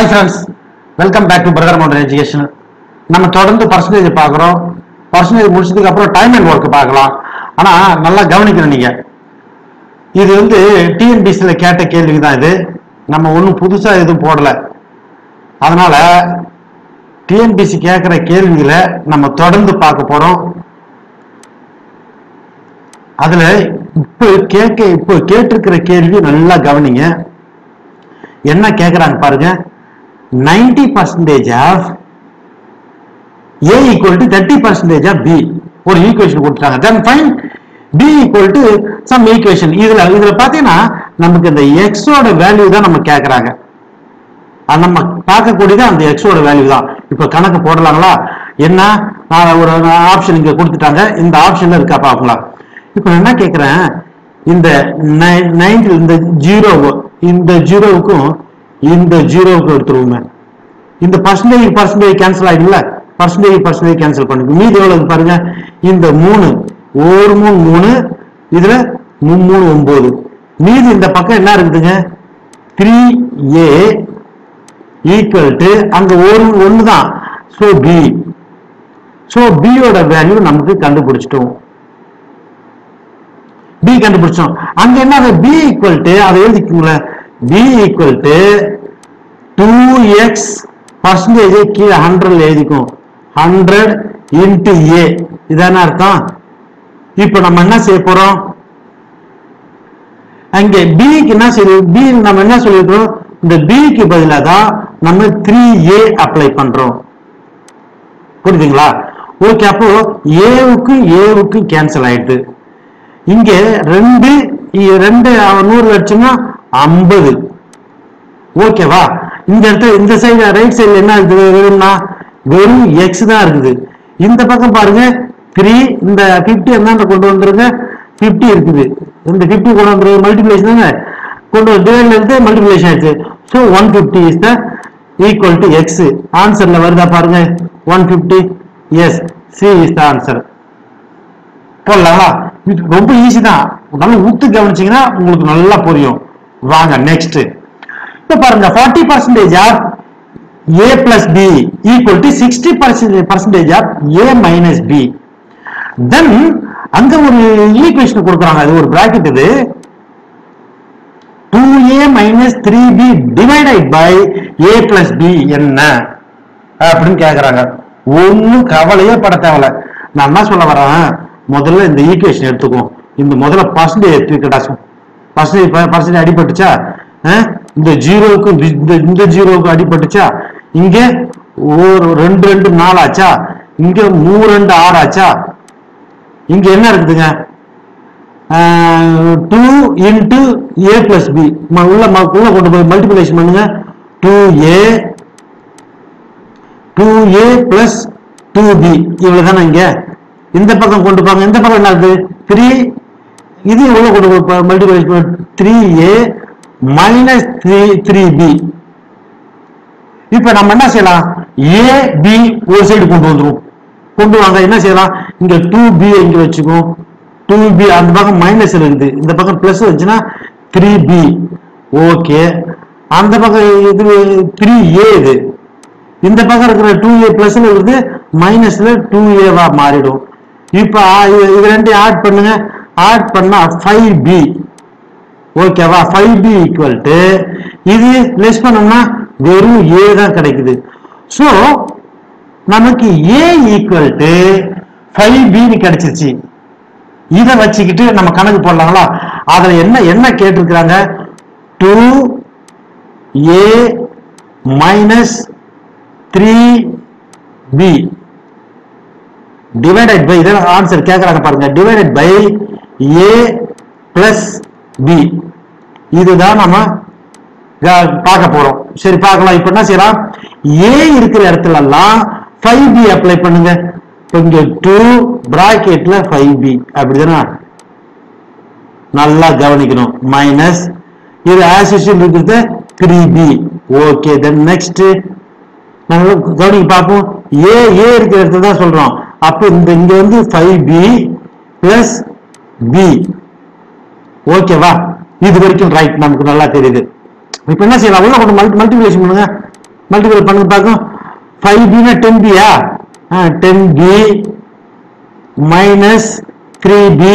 Hi friends welcome back to Brother Mountain Education நம்ம தொடர்ந்து percentage பார்க்குறோம் பர்சன்டேஜ் முடிச்சதுக்கு அப்புறம் டைம் அண்ட் ஒர்க் பார்க்கலாம் ஆனா நல்லா கவனிக்கணும் நீங்க இது வந்து டிஎன்பிசில கேட்ட கேள்வி தான் இது நம்ம ஒன்றும் புதுசா எதுவும் போடல அதனால டிஎன்பிசி கேட்குற கேள்விகளை நம்ம தொடர்ந்து பார்க்க போறோம் அதுல இப்போ கேட்க இப்போ கேட்டிருக்கிற கேள்வி நல்லா கவனிங்க என்ன கேக்குறாங்க பாருங்க 90% percentage of A equal to thirty percentage of B ஒரு ஈக்குவேஷன் கொடுத்துட்டாங்க then find B equal to some equation இதுல இதுல பாத்தீங்கன்னா நமக்கு இந்த எக்ஸோட வேல்யூ தான் நம்ம கேக்குறாங்க அது நம்ம பார்க்கக்கூடியது அந்த எக்ஸோட வேல்யூ தான் இப்ப கணக்கு போடலாங்களா என்ன நான் ஒரு ஆப்ஷன் இங்க கொடுத்துட்டாங்க இந்த ஆப்ஷன்ல இருக்கா பார்க்கலாம் இப்ப நான் என்ன கேக்குறேன் இந்த நைன்டி இந்த ஜீரோ இந்த ஜீரோவுக்கும் இந்த ஜீரோவுக்கும் எடுத்துருவோமே இந்த பர்சன்டேஜ் பர்சன்டேஜ் கேன்சல் ஆயிடும்ல பர்சன்டேஜ் பர்சன்டேஜ் கேன்சல் பண்ணுங்க மீதி எவ்வளவு இருக்கு பாருங்க இந்த மூணு ஒரு மூணு மூணு இதுல மூணு மூணு ஒன்பது மீதி இந்த பக்கம் என்ன இருக்குதுங்க த்ரீ ஏ ஈக்குவல் டு அங்க ஒரு ஒன்று தான் ஸோ பி ஸோ பியோட வேல்யூ நமக்கு கண்டுபிடிச்சிட்டோம் பி கண்டுபிடிச்சோம் அங்க என்ன பி ஈக்குவல் டு அதை எழுதிக்கோங்கள B equal to two X percentage கீழே ஹண்ட்ரட்ல எழுதிக்கும் ஹண்ட்ரட் இன்டு ஏ இதான அர்த்தம் இப்போ நம்ம என்ன செய்ய போறோம் அங்கே பிக்கு என்ன செய்ய பி நம்ம என்ன சொல்லிருக்கோம் இந்த பிக்கு பதிலாக தான் நம்ம த்ரீ ஏ அப்ளை பண்றோம் புரியுதுங்களா ஓகே அப்போ ஏவுக்கு ஏவுக்கு கேன்சல் ஆயிடுது இங்க ரெண்டு இ- ரெண்டு நூறு லட்சம்னா ஐம்பது ஓகேவா இந்த இடத்துல இந்த சைடு ரைட் சைடுல என்ன இருக்குது வெறும்னா வெறும் எக்ஸ் தான் இருக்குது இந்த பக்கம் பாருங்க த்ரீ இந்த பிப்டி என்னன்ற கொண்டு வந்துருங்க பிப்டி இருக்குது இந்த பிப்டி கொண்டு வந்துருங்க மல்டிபிளேஷன் தானே கொண்டு வந்து டிவைட்ல இருந்து மல்டிபிளேஷன் ஆயிடுச்சு so one fifty is the equal to X ஆன்சர்ல வருதா பாருங்க one fifty S C is the answer போடலாங்களா இது ரொம்ப ஈஸி தான் நல்லா ஊத்து கவனிச்சீங்கன்னா உங்களுக்கு நல்லா புரியும் வாங்க நெக்ஸ்ட் இப்ப பாருங்க forty percentage of A plus B equal to sixty percentage percentage of A minus B then அங்க ஒரு ஈக்குவேஷன் கொடுக்குறாங்க அது ஒரு பிராக்கெட் இது two A minus three B divided by A plus B என்ன அப்படின்னு கேக்குறாங்க ஒன்னும் கவலையே பட தேவையில்ல நான் என்ன சொல்ல வரேன் முதல்ல இந்த ஈக்குவேஷன் எடுத்துக்குவோம் இந்த முதல்ல பர்சன்டேஜ் எடுத்துக்கிட்டா பர்சன்டேஜ் பர்சன்டேஜ் அடிபட்டுச்சா அஹ்? இந்த ஜீரோவுக்கு இந்த இந்த ஜீரோவுக்கு அடிபட்டுச்சா இங்க ஒரு ரெண்டு ரெண்டு நாலு ஆச்சா இங்க மூணு ரெண்டு ஆறு ஆச்சா இங்க என்ன இருக்குதுங்க two into A plus B உள்ள ம- உள்ள கொண்டு போய் மல்டிபிளேஷன் பண்ணுங்க two A two A plus two B இவ்வளவு தானே இங்க இந்த பக்கம் கொண்டு போங்க இந்த பக்கம் என்ன இருக்கு த்ரீ இது உள்ள கொண்டு போய் multiplication three A minus three three B இப்ப நம்ம என்ன செய்யலாம் ஏ பி ஒரு சைடு கொண்டு வந்துரும் கொண்டு வாங்க என்ன செய்யலாம் இங்க டூ பி இங்க வச்சுக்கோ டூ பி அந்த பக்கம் மைனஸ் இருக்குது இந்த பக்கம் பிளஸ் வந்துச்சுன்னா த்ரீ பி ஓகே அந்த பக்கம் இது த்ரீ ஏ இது இந்த பக்கம் இருக்கிற டூ ஏ பிளஸ்ல இருக்குது மைனஸ்ல டூ ஏவா மாறிடும் இப்ப ஆ- இது இது ரெண்டையும் ஆட் பண்ணுங்க ஆட் பண்ணா ஃபைவ் பி ஓகேவா ஃபைவ் பி ஈக்குவல் டு இது லெஸ் பண்ணோம்னா வெறும் ஏ தான் கிடைக்குது ஸோ நமக்கு ஏ ஈக்குவல் டு ஃபைவ் பின்னு கிடைச்சிருச்சு இதை வச்சுக்கிட்டு நம்ம கணக்கு போடலாங்களா அதுல என்ன என்ன கேட்டிருக்கிறாங்க two A minus three B divided by இதான் ஆன்சர் கேட்கறாங்க பாருங்க divided by A plus B இதுதான் நம்ம க- பார்க்க போறோம் சரி பார்க்கலாம் இப்ப என்ன செய்யலாம் ஏ இருக்கிற இடத்துல எல்லாம் ஃபைவ் பி அப்ளை பண்ணுங்க இப்ப இங்க டூ பிராக்கெட்ல ஃபைவ் பி அப்படிதானே நல்லா கவனிக்கணும் மைனஸ் இது ஆஸ் யூஷுவல் இருக்கிறது three B okay then next நம்ம கவனிக்க பார்ப்போம் ஏ ஏ இருக்கிற இடத்துல தான் சொல்றோம் அப்போ இந்த இங்க வந்து ஃபைவ் பி பிளஸ் பி ஓகேவா இது வரைக்கும் ரைட் நமக்கு நல்லா தெரியுது இப்போ என்ன செய்யலாம் உள்ள கொண்டு மல்டி மல்டிபிளேஷன் பண்ணுங்க மல்டிபிள் பண்ணுங்க பார்க்கும் ஃபைவ் பினா டென் பியா ten B minus three B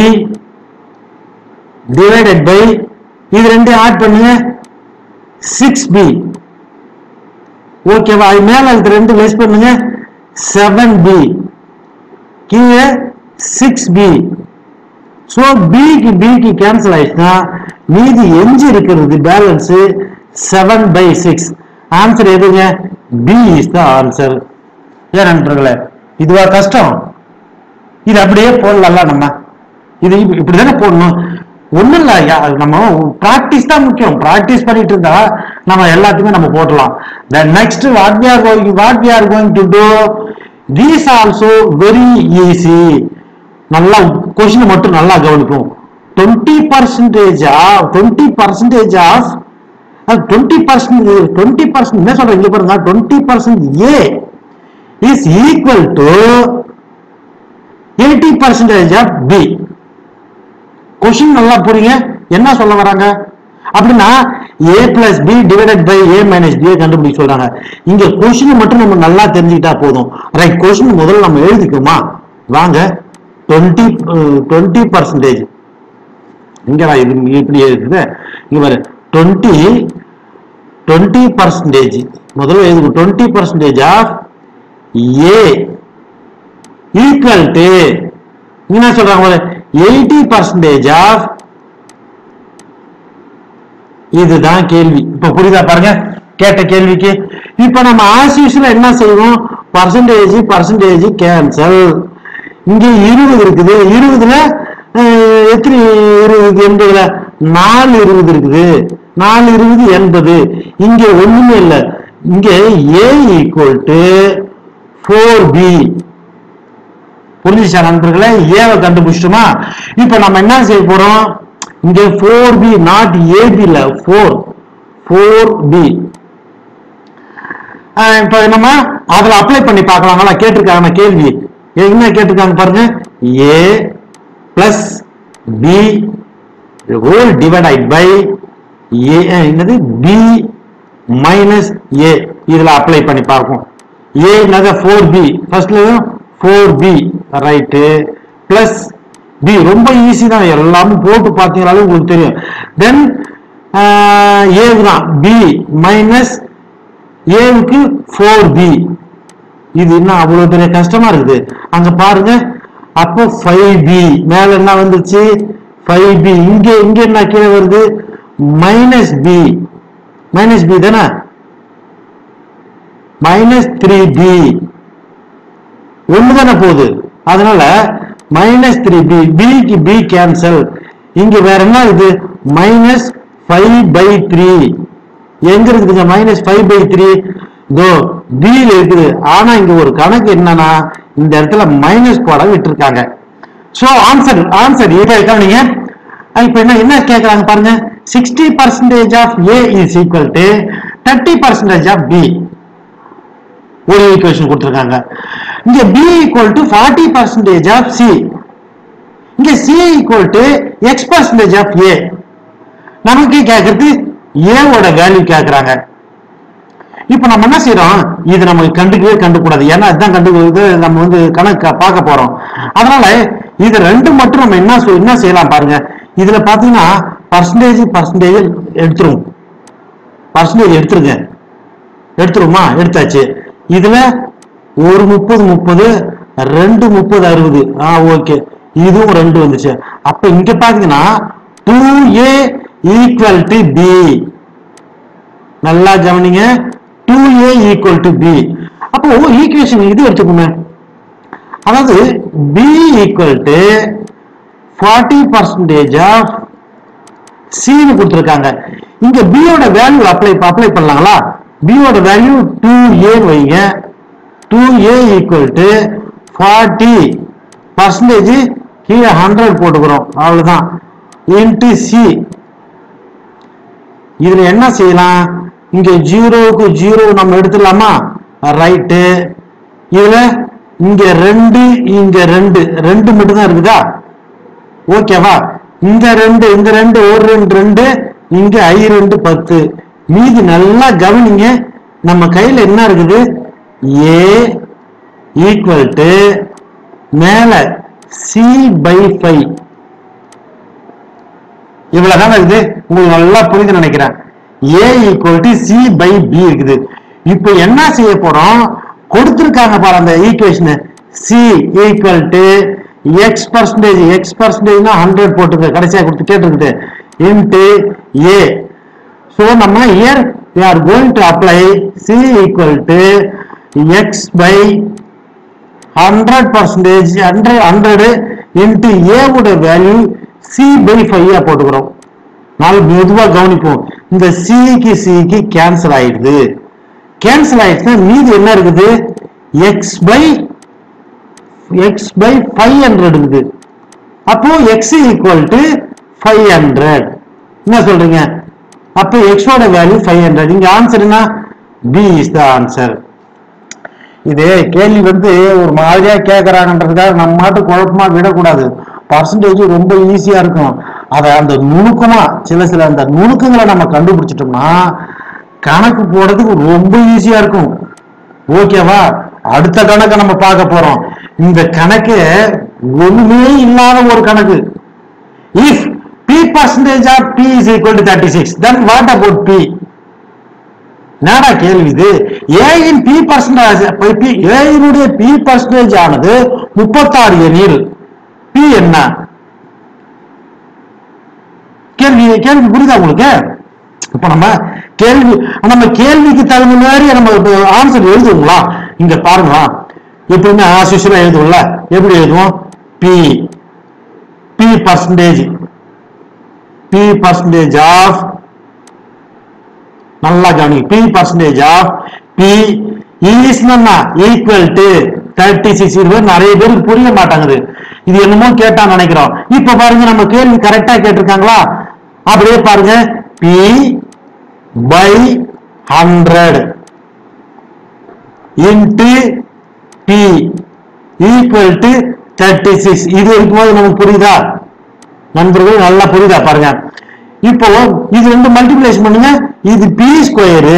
divided by இது ரெண்டு ஆட் பண்ணுங்க சிக்ஸ் பி ஓகேவா அது மேல இது ரெண்டு லெஸ் பண்ணுங்க செவன் பி கீழே சிக்ஸ் பி ஸோ பிக்கு பிக்கு கேன்சல் ஆயிடுச்சுன்னா மீதி எஞ்சி இருக்கிறது balance seven by six answer எதுங்க பி இஸ் த ஆன்சர் ஏன் நண்பர்களே இதுவா கஷ்டம் இது அப்படியே போடலாம் நம்ம இது இப்ப- இப்படிதானே போடணும் ஒண்ணும் இல்ல யா- நம்ம பிராக்டிஸ் தான் முக்கியம் பிராக்டிஸ் பண்ணிட்டு இருந்தா நம்ம எல்லாத்தையுமே நம்ம போடலாம் then next what we are going what we are going to do these also very easy நல்லா கொஸ்டின் மட்டும் நல்லா கவனிக்கும் twenty percentage of twenty percentage of twenty percent twenty percent என்ன சொல்றேன் இங்க பாருங்க twenty percent A is equal to eighty percentage of B question நல்லா புரியுங்க என்ன சொல்ல வராங்க அப்படின்னா A plus B divided by A minus B கண்டுபிடிக்க சொல்றாங்க இங்க கொஸ்டின் மட்டும் நம்ம நல்லா தெரிஞ்சுக்கிட்டா போதும் ரைட் கொஸ்டின் முதல்ல நம்ம எழுதிக்குமா வாங்க டுவெண்ட்டி டுவெண்ட்டி பர்சன்டேஜ் இங்கடா இது இப்படி இருக்குது இங்க பாரு டுவெண்ட்டி டுவெண்ட்டி பர்சன்டேஜ் முதல்ல எழுதுக்கும் twenty percentage of A equal to என்ன சொல்றாங்க எயிட்டி பர்சன்டேஜ் ஆஃப் இதுதான் கேள்வி இப்ப புரியுதா பாருங்க கேட்ட கேள்விக்கு இப்ப நம்ம ஆஸ் யூஸ்வல் என்ன செய்வோம் பர்சன்டேஜ் பர்சன்டேஜ் கேன்சல் இங்க இருபது இருக்குது இருபதுல அஹ், எத்தனை இருபது எண்பதுல நாலு இருபது இருக்குது நாலு இருபது எண்பது இங்க ஒண்ணுமே இல்ல இங்க A equal to four B புரிஞ்சுச்சா நண்பர்களே ஏவை கண்டுபிடிச்சிட்டோமா இப்ப நம்ம என்ன செய்ய போறோம் இங்க ஃபோர் பி நாட் ஏபில ஃபோர் ஃபோர் பி இப்ப நம்ம அதுல அப்ளை பண்ணி பார்க்கலாங்களா கேட்டிருக்காங்க கேள்வி என்ன கேட்டிருக்காங்க பாருங்க A plus B whole divide by A என்னது பி மைனஸ் ஏ இதுல அப்ளை பண்ணி பார்ப்போம் ஏ என்னது ஃபோர் பி ஃபர்ஸ்ட்ல four B right plus B ரொம்ப ஈஸி தான் எல்லாமே போட்டு பார்த்தீங்கனாலே உங்களுக்கு தெரியும் தென் ஏ தான் பி மைனஸ் ஏவுக்கு ஃபோர் பி இது என்ன அவ்வளவு பெரிய கஷ்டமா இருக்குது அங்க பாருங்க அப்போ ஃபைவ் பி மேல என்ன வந்துச்சு ஃபைவ் பி இங்க இங்க என்ன கீழே வருது மைனஸ் பி மைனஸ் பி தானே மைனஸ் த்ரீ பி ஒன்று தானே போகுது அதனால மைனஸ் த்ரீ பி பிக்கு பி கேன்சல் இங்க வேற என்ன இது மைனஸ் ஃபைவ் பை த்ரீ எங்க இருக்குதுங்க மைனஸ் ஃபைவ் பை த்ரீ இதோ பியில் இருக்குது ஆனா இங்க ஒரு கணக்கு என்னன்னா இந்த இடத்துல மைனஸ் போட விட்டுருக்காங்க சோ ஆன்சர் ஆன்சர் இதை கவனிங்க இப்ப என்ன என்ன கேக்குறாங்க பாருங்க sixty percentage of A is equal to thirty percentage of B ஒரு ஈக்குவேஷன் கொடுத்துருக்காங்க இங்க B equal to forty percentage of C இங்க C equal to X percentage of A நமக்கு கேட்கறது ஏவோட வேல்யூ கேட்கறாங்க இப்ப நம்ம என்ன செய்யறோம் இது நம்ம கண்டுக்கவே கண்டுக்கூடாது ஏன்னா அதுதான் கண்டு இது நம்ம வந்து கணக்கு பார்க்க போறோம் அதனால இது ரெண்டு மட்டும் நம்ம என்ன சொல்- என்ன செய்யலாம் பாருங்க இதுல பாத்தீங்கன்னா பர்சன்டேஜ் பர்சன்டேஜ் எடுத்துரும் பர்சன்டேஜ் எடுத்துருங்க எடுத்துருமா எடுத்தாச்சு இதுல ஒரு முப்பது முப்பது ரெண்டு முப்பது அறுபது ஆ ஓகே இதுவும் ரெண்டு வந்துச்சு அப்ப இங்க பாத்தீங்கன்னா two A equal to B நல்லா கவனிங்க two A equal to B அப்போ ஈக்குவேஷன் இது எடுத்துக்கோங்க அதாவது B equal to forty percentage of சின்னு கொடுத்துருக்காங்க இங்க B யோட வேல்யூ அப்ளை அப்ளை பண்ணலாங்களா B யோட வேல்யூ டூ ஏன்னு வைங்க two A equal to forty percentage கீழே ஹண்ட்ரட் போட்டுக்கிறோம் அவ்வளவுதான் இன்ட்டு சி இதுல என்ன செய்யலாம் இங்க ஜீரோவுக்கு ஜீரோ நம்ம எடுத்துடலாமா ரைட்டு இதுல இங்க ரெண்டு இங்க ரெண்டு ரெண்டு மட்டும் தான் இருக்குதா ஓகேவா இந்த ரெண்டு இந்த ரெண்டு ஒரு ரெண்டு ரெண்டு இங்க ஐ ரெண்டு பத்து மீதி நல்லா கவனிங்க நம்ம கையில என்ன இருக்குது ஏ ஈக்குவல் டு மேல சி பை ஃபைவ் இவ்வளவுதான் இருக்குது உங்களுக்கு நல்லா புரியுது நினைக்கிறேன் A equal to C by B இருக்குது இப்போ என்ன செய்ய போறோம் கொடுத்திருக்காங்க பாரு அந்த equation C equal to X percentage X பர்சன்டேஜ்னா ஹண்ட்ரட் போட்டுருக்கு கடைசியா கொடுத்து கேட்டிருக்குது இன்ட்டு ஏ ஸோ நம்ம here we are going to apply c equal to x by hundred percentage hundred hundred into ஏவோட வேல்யூ சி பை ஃபைவ் போட்டுக்கிறோம் நாலு மெதுவா கவனிப்போம் இந்த சிக்கு சிக்கு கேன்சல் ஆயிடுது கேன்சல் ஆயிடுச்சுன்னா மீதி என்ன இருக்குது X by X by five hundred இருக்குது அப்போ X equal to five hundred என்ன சொல்றீங்க அப்போ எக்ஸோட வேல்யூ ஃபைவ் ஹண்ட்ரட் இங்க ஆன்சர் என்ன பி இஸ் த ஆன்சர் இது கேள்வி வந்து ஒரு மாதிரியா கேட்கறாங்கன்றதுக்காக நம்ம மாட்டு குழப்பமா விடக்கூடாது பர்சன்டேஜ் ரொம்ப ஈஸியா இருக்கும் அதை அந்த நுணுக்கமா சில சில அந்த நுணுக்கங்களை நம்ம கண்டுபிடிச்சிட்டோம்னா கணக்கு போடுறதுக்கு ரொம்ப ஈஸியா இருக்கும் ஓகேவா அடுத்த கணக்கை நம்ம பார்க்க போறோம் இந்த கணக்கு ஒண்ணுமே இல்லாத ஒரு கணக்கு if B percentage of B is equal to thirty six then what about B என்னடா கேள்வி இது ஏயின் பி பர்சன்டேஜ் ஏயினுடைய பி பர்சன்டேஜ் ஆனது முப்பத்தாறு எனில் பி என்ன கேள்வி கேள்வி புரியுதா உங்களுக்கு இப்ப நம்ம கேள்வி நம்ம கேள்விக்கு தகுந்த மாதிரி நம்ம ஆன்சர் எழுதுவோங்களா இங்க பாருங்க எப்படின்னா ஆசிஷனா எழுதுவோம்ல எப்படி எழுதுவோம் B B percentage B percentage of நல்லா கவனி பி பர்சன்டேஜ் ஆஃப் பி ஈஸ்னா ஈக்குவல் டு தேர்ட்டி சிக்ஸ் இருபது நிறைய பேருக்கு புரிய மாட்டாங்குது இது என்னமோ கேட்டா நினைக்கிறோம் இப்ப பாருங்க நம்ம கேள்வி கரெக்டா கேட்டிருக்காங்களா அப்படியே பாருங்க B by hundred into B equal to thirty six இது இருக்கும்போது நமக்கு புரியுதா நண்பர்கள் நல்லா புரியுதா பாருங்க இப்போ இது ரெண்டு மல்டிப்ளேஷன் பண்ணுங்க இது பி ஸ்கொயரு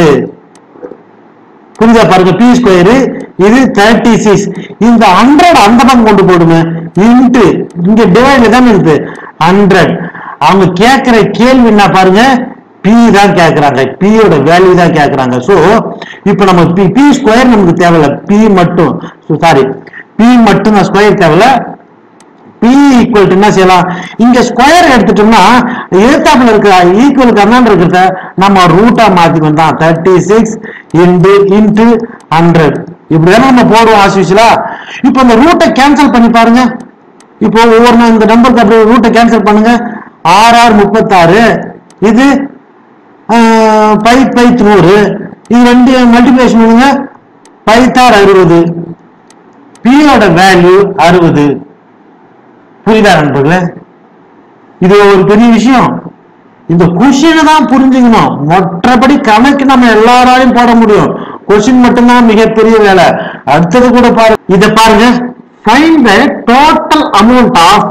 புரியுதா பாருங்க பி ஸ்கொயரு இது தேர்ட்டி சிக்ஸ் இந்த ஹண்ட்ரட் அந்த பக்கம் கொண்டு போடுங்க இன்ட்டு இங்க டிவைட் தான் இருக்குது ஹண்ட்ரட் அவங்க கேட்கிற கேள்வி என்ன பாருங்க பி தான் கேட்கறாங்க பியோட வேல்யூ தான் கேட்கறாங்க சோ இப்போ நம்ம பி பி ஸ்கொயர் நமக்கு தேவையில்ல பி மட்டும் சாரி பி மட்டும் தான் ஸ்கொயர் தேவையில்ல பி ஈக்குவல் என்ன செய்யலாம் இங்க ஸ்கொயர் எடுத்துட்டோம்னா எழுத்தாப்புல இருக்க ஈக்குவல் கர்ணான் இருக்கிறத நம்ம ரூட்டா மாத்திக்கணும் தான் thirty six into into hundred இப்படிதான் நம்ம போடுவோம் ஆசிஷலா இப்போ இந்த ரூட்டை கேன்சல் பண்ணி பாருங்க இப்போ ஒவ்வொரு நா- இந்த நம்பருக்கு அப்படியே ரூட்டை கேன்சல் பண்ணுங்க ஆர் ஆர் முப்பத்தாறு இது பை பை நூறு இது ரெண்டு மல்டிபிளேஷன் பண்ணுங்க பைத்தார் அறுபது பியோட வேல்யூ அறுபது புரியுதா நண்பர்களே இது ஒரு பெரிய விஷயம் இந்த கொஷினை தான் புரிஞ்சுக்கணும் மற்றபடி கணக்கு நம்ம எல்லாராலையும் போட முடியும் கொஷின் மட்டும்தான் மிகப்பெரிய வேலை அடுத்தது கூட பாரு இத பாருங்க find the total amount of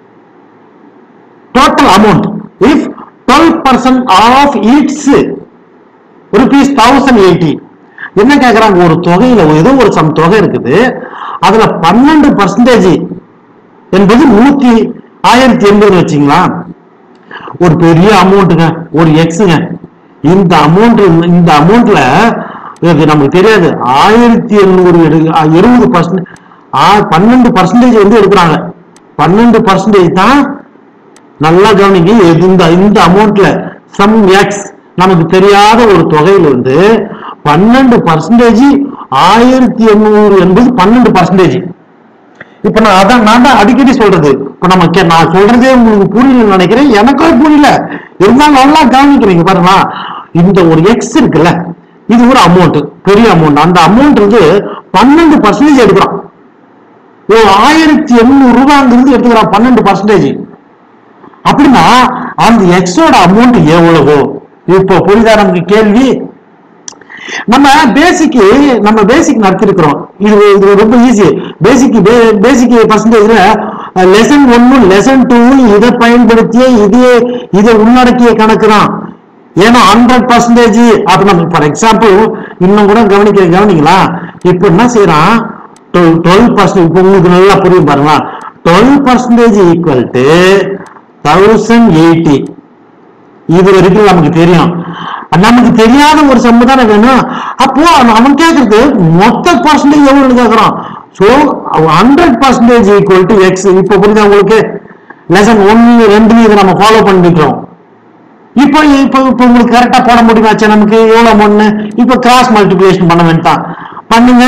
total amount if twelve percent of it's rupees thousand eighty என்ன கேக்குறாங்க ஒரு தொகையில ஏதோ ஒரு சம் தொகை இருக்குது அதுல பன்னெண்டு பர்சன்டேஜ் என்பது நூத்தி ஆயிரத்தி எண்பது வச்சுங்களா ஒரு பெரிய அமௌண்ட்டுங்க ஒரு எக்ஸுங்க இந்த அமௌண்ட் இந்த அமௌண்ட்ல இது நமக்கு தெரியாது ஆயிரத்தி எண்ணூறு இருபது பர்சன்ட் பன்னெண்டு பர்சன்டேஜ் வந்து எடுக்கிறாங்க பன்னெண்டு பர்சன்டேஜ் தான் நல்லா கவனிங்க இது இந்த இந்த அமௌண்ட்ல சம் எக்ஸ் நமக்கு தெரியாத ஒரு தொகையில இருந்து பன்னெண்டு பர்சன்டேஜ் ஆயிரத்தி எண்ணூறு என்பது பன்னெண்டு பர்சன்டேஜ் இப்ப நான் அதான் நான் தான் அடிக்கடி சொல்றது இப்ப நம்ம கே- நான் சொல்றதே உங்களுக்கு புரியலன்னு நினைக்கிறேன் எனக்கும் புரியல இருந்தாலும் நல்லா கவனிக்கிறீங்க பாருங்களா இந்த ஒரு எக்ஸ் இருக்குல்ல இது ஒரு அமௌண்ட் பெரிய அமௌண்ட் அந்த அமௌண்ட் வந்து பன்னெண்டு பர்சன்டேஜ் எடுக்கிறான் ஒரு ஆயிரத்தி எண்ணூறு ரூபாங்கிறது எடுத்துக்கிறான் பன்னெண்டு பர்சன்டேஜ் அப்படின்னா அந்த எக்ஸோட அமௌண்ட் எவ்வளவோ இப்போ புரியுதா நமக்கு கேள்வி நம்ம பேசிக் நம்ம பேசிக் நடத்திருக்கிறோம் இது இது ரொம்ப ஈஸி பேசிக் பேசிக் பர்சன்டேஜ்ல லெசன் ஒன்னு லெசன் டூ இதை பயன்படுத்திய இதே இதை உள்ளடக்கிய கணக்கு தான் ஏன்னா ஹண்ட்ரட் பர்சன்டேஜ் அப்ப நம்ம ஃபார் எக்ஸாம்பிள் இன்னும் கூட கவனிக்க கவனிக்கலாம் இப்ப என்ன செய்யறான் டுவெல் பர்சன்ட் இப்போ உங்களுக்கு நல்லா புரியும் பாருங்களா twelve percentage equal to thousand eighty இது வரைக்கும் நமக்கு தெரியும் நமக்கு தெரியாத ஒரு சம்மு தானே வேணும் அப்போ அவன் அவன் கேட்கறது மொத்த பர்சன்டேஜ் எவ்வளவு கேட்கறான் so hundred percentage equal to X இப்போ புரியுதா உங்களுக்கு லெசன் ஒன்னு ரெண்டு இதை நம்ம ஃபாலோ பண்ணிக்கிறோம் இப்போ இப்போ இப்போ உங்களுக்கு கரெக்டா போட முடியுமாச்சு நமக்கு எவ்வளவு ஒண்ணு இப்போ கிராஸ் மல்டிபிளேஷன் பண்ண வேண்டாம் பண்ணுங்க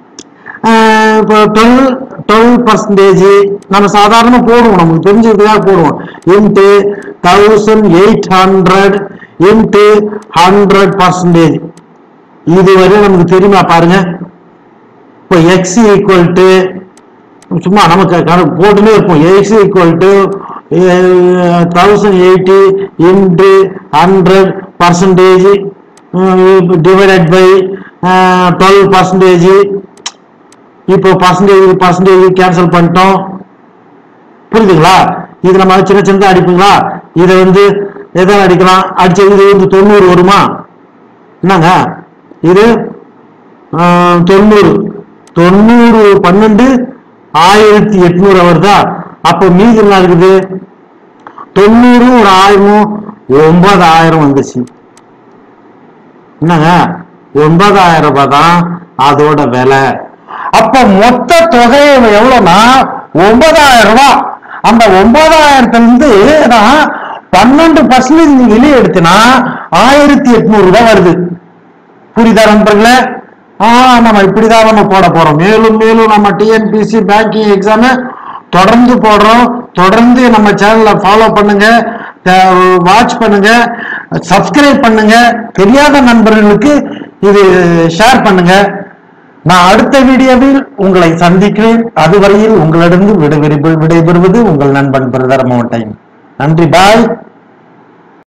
ஆஹ் இப்போ டுவெல் டுவெல் பர்சன்டேஜ் நம்ம சாதாரணமா போடுவோம் நமக்கு தெரிஞ்சதுக்காக போடுவோம் into thousand eight hundred into hundred percentage இது வரையும் நமக்கு தெரியுமா பாருங்க இப்போ எக்ஸ் ஈக்குவல் டு சும்மா நமக்கு கணக்கு போட்டுனே இருப்போம் X equal to thousand eighty into hundred percentage divided by twelve percentage இப்போ பர்சன்டேஜ் பர்சன்டேஜ் கேன்சல் பண்ணிட்டோம் புரியுதுங்களா இது நம்ம சின்ன சின்னதா அடிப்பீங்களா இதை வந்து எதை அடிக்கலாம் அடிச்ச இது வந்து தொண்ணூறு வருமா என்னங்க இது ஆஹ், தொண்ணூறு தொண்ணூறு பன்னெண்டு ஆயிரத்தி எட்நூறு வருதா அப்போ மீதி என்ன இருக்குது தொண்ணூறு ஒரு ஆயிரமும் ஒன்பதாயிரம் வந்துச்சு என்னங்க ஒன்பதாயிரம் ரூபாய் தான் அதோட விலை அப்ப மொத்த தொகை எவ்வளவுனா ஒன்பதாயிரம் ரூபாய் அந்த ஒன்பதாயிரத்துல இருந்து நான் பன்னெண்டு பர்சன்டேஜ் நீங்க வெளியே எடுத்தினா ஆயிரத்தி எட்நூறு ரூபாய் வருது புரியுதா நண்பர்களே ஆ நம்ம இப்படிதான் நம்ம போட போறோம் மேலும் மேலும் நம்ம டிஎன்பிசி பேங்கிங் எக்ஸாம் தொடர்ந்து போடுறோம் தொடர்ந்து நம்ம சேனலை ஃபாலோ பண்ணுங்க வாட்ச் பண்ணுங்க சப்ஸ்கிரைப் பண்ணுங்க தெரியாத நண்பர்களுக்கு இது ஷேர் பண்ணுங்க நான் அடுத்த வீடியோவில் உங்களை சந்திக்கிறேன் அதுவரையில் உங்களிடம் விடை விடைபெறுவது உங்கள் நண்பன் பிரதர் மோட்டைன் நன்றி பாய்